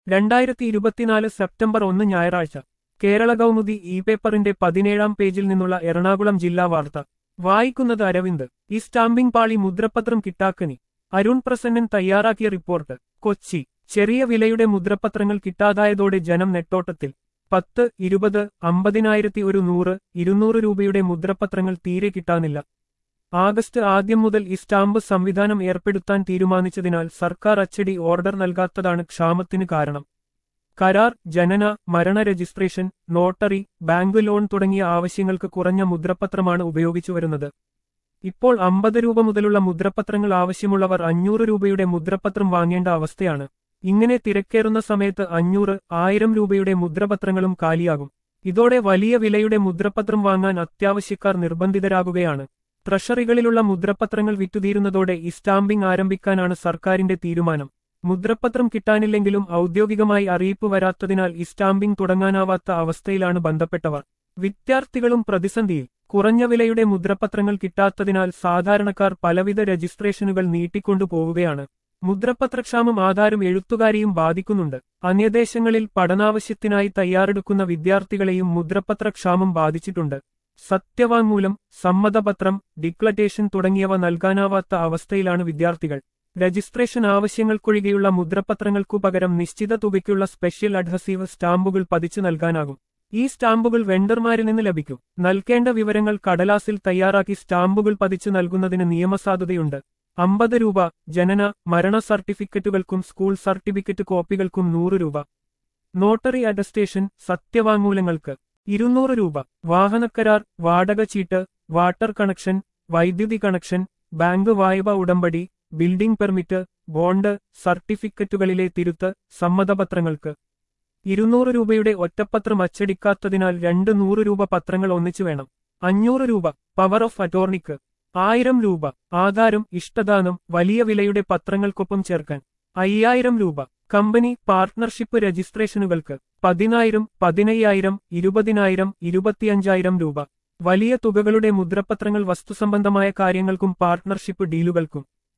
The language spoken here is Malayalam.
രണ്ടായിരത്തി ഇരുപത്തിനാല് സെപ്റ്റംബർ ഒന്ന് ഞായറാഴ്ച കേരള കൗമുദി ഇ പേപ്പറിന്റെ പതിനേഴാം പേജിൽ നിന്നുള്ള എറണാകുളം ജില്ലാ വാർത്ത വായിക്കുന്നത് അരവിന്ദ് ഈ സ്റ്റാമ്പിംഗ് പാളി മുദ്രപത്രം കിട്ടാക്കനി അരുൺ പ്രസന്നൻ തയ്യാറാക്കിയ റിപ്പോർട്ട് കൊച്ചി ചെറിയ വിലയുടെ മുദ്രപത്രങ്ങൾ കിട്ടാതായതോടെ ജനം നെട്ടോട്ടത്തിൽ പത്ത് ഇരുപത് അമ്പതിനായിരത്തി ഒരു നൂറ് ഇരുന്നൂറ് രൂപയുടെ മുദ്രപത്രങ്ങൾ തീരെ കിട്ടാനില്ല ആഗസ്റ്റ് ആദ്യം മുതൽ ഈ സ്റ്റാമ്പ് സംവിധാനം ഏർപ്പെടുത്താൻ തീരുമാനിച്ചതിനാൽ സർക്കാർ അച്ചടി ഓർഡർ നൽകാത്തതാണ് ക്ഷാമത്തിന് കാരണം കരാർ ജനന മരണ രജിസ്ട്രേഷൻ നോട്ടറി ബാങ്ക് ലോൺ തുടങ്ങിയ ആവശ്യങ്ങൾക്ക് കുറഞ്ഞ മുദ്രപത്രമാണ് ഉപയോഗിച്ചു വരുന്നത് ഇപ്പോൾ അമ്പത് രൂപ മുതലുള്ള മുദ്രപത്രങ്ങൾ ആവശ്യമുള്ളവർ അഞ്ഞൂറ് രൂപയുടെ മുദ്രപത്രം വാങ്ങേണ്ട അവസ്ഥയാണ് ഇങ്ങനെ തിരക്കേറുന്ന സമയത്ത് അഞ്ഞൂറ് ആയിരം രൂപയുടെ മുദ്രപത്രങ്ങളും കാലിയാകും ഇതോടെ വലിയ വിലയുടെ മുദ്രപത്രം വാങ്ങാൻ അത്യാവശ്യക്കാർ നിർബന്ധിതരാകുകയാണ് ട്രഷറികളിലുള്ള മുദ്രപത്രങ്ങൾ വിറ്റുതീരുന്നതോടെ ഈ സ്റ്റാമ്പിംഗ് ആരംഭിക്കാനാണ് സർക്കാരിന്റെ തീരുമാനം മുദ്രപത്രം കിട്ടാനില്ലെങ്കിലും ഔദ്യോഗികമായി അറിയിപ്പ് വരാത്തതിനാൽ ഈ സ്റ്റാമ്പിംഗ് തുടങ്ങാനാവാത്ത അവസ്ഥയിലാണ് ബന്ധപ്പെട്ടവർ വിദ്യാർത്ഥികളും പ്രതിസന്ധിയിൽ കുറഞ്ഞ വിലയുടെ മുദ്രപത്രങ്ങൾ കിട്ടാത്തതിനാൽ സാധാരണക്കാർ പലവിധ രജിസ്ട്രേഷനുകൾ നീട്ടിക്കൊണ്ടു പോവുകയാണ് മുദ്രപത്രക്ഷാമം ആധാരം എഴുത്തുകാരെയും ബാധിക്കുന്നുണ്ട് അന്യദേശങ്ങളിൽ പഠനാവശ്യത്തിനായി തയ്യാറെടുക്കുന്ന വിദ്യാർത്ഥികളെയും മുദ്രപത്രക്ഷാമം ബാധിച്ചിട്ടുണ്ട് സത്യവാങ്മൂലം സമ്മതപത്രം ഡിക്ലറ്റേഷൻ തുടങ്ങിയവ നൽകാനാവാത്ത അവസ്ഥയിലാണ് വിദ്യാർത്ഥികൾ രജിസ്ട്രേഷൻ ആവശ്യങ്ങൾക്കൊഴികെയുള്ള മുദ്രപത്രങ്ങൾക്കു പകരം നിശ്ചിത തുകയ്ക്കുള്ള സ്പെഷ്യൽ അഡ്ഹസീവ് സ്റ്റാമ്പുകൾ പതിച്ചു നൽകാനാകും ഈ സ്റ്റാമ്പുകൾ വെണ്ടർമാരിൽ നിന്ന് ലഭിക്കും നൽകേണ്ട വിവരങ്ങൾ കടലാസിൽ തയ്യാറാക്കി സ്റ്റാമ്പുകൾ പതിച്ചു നൽകുന്നതിന് നിയമസാധുതയുണ്ട് അമ്പത് രൂപ ജനന മരണ സർട്ടിഫിക്കറ്റുകൾക്കും സ്കൂൾ സർട്ടിഫിക്കറ്റ് കോപ്പികൾക്കും നൂറ് രൂപ നോട്ടറി അറ്റസ്റ്റേഷൻ സത്യവാങ്മൂലങ്ങൾക്ക് ഇരുന്നൂറ് രൂപ വാഹനക്കരാർ വാടക ചീട്ട് വാട്ടർ കണക്ഷൻ വൈദ്യുതി കണക്ഷൻ ബാങ്ക് വായ്പ ഉടമ്പടി ബിൽഡിംഗ് പെർമിറ്റ് ബോണ്ട് സർട്ടിഫിക്കറ്റുകളിലെ തിരുത്ത് സമ്മതപത്രങ്ങൾക്ക് ഇരുന്നൂറ് രൂപയുടെ ഒറ്റപ്പത്രം അച്ചടിക്കാത്തതിനാൽ രണ്ട് നൂറ് രൂപ പത്രങ്ങൾ ഒന്നിച്ചു വേണം അഞ്ഞൂറ് രൂപ പവർ ഓഫ് അറ്റോർണിക്ക് ആയിരം രൂപ ആധാരം ഇഷ്ടദാനം വലിയ വിലയുടെ പത്രങ്ങൾക്കൊപ്പം ചേർക്കാൻ അയ്യായിരം രൂപ കമ്പനി പാർട്ട്ണർഷിപ്പ് രജിസ്ട്രേഷനുകൾക്ക് പതിനായിരം പതിനയ്യായിരം ഇരുപതിനായിരം ഇരുപത്തിയഞ്ചായിരം രൂപ വലിയ തുകകളുടെ മുദ്രപത്രങ്ങൾ വസ്തുസംബന്ധമായ കാര്യങ്ങൾക്കും പാർട്ട്ണർഷിപ്പ് ഡീലുകൾക്കും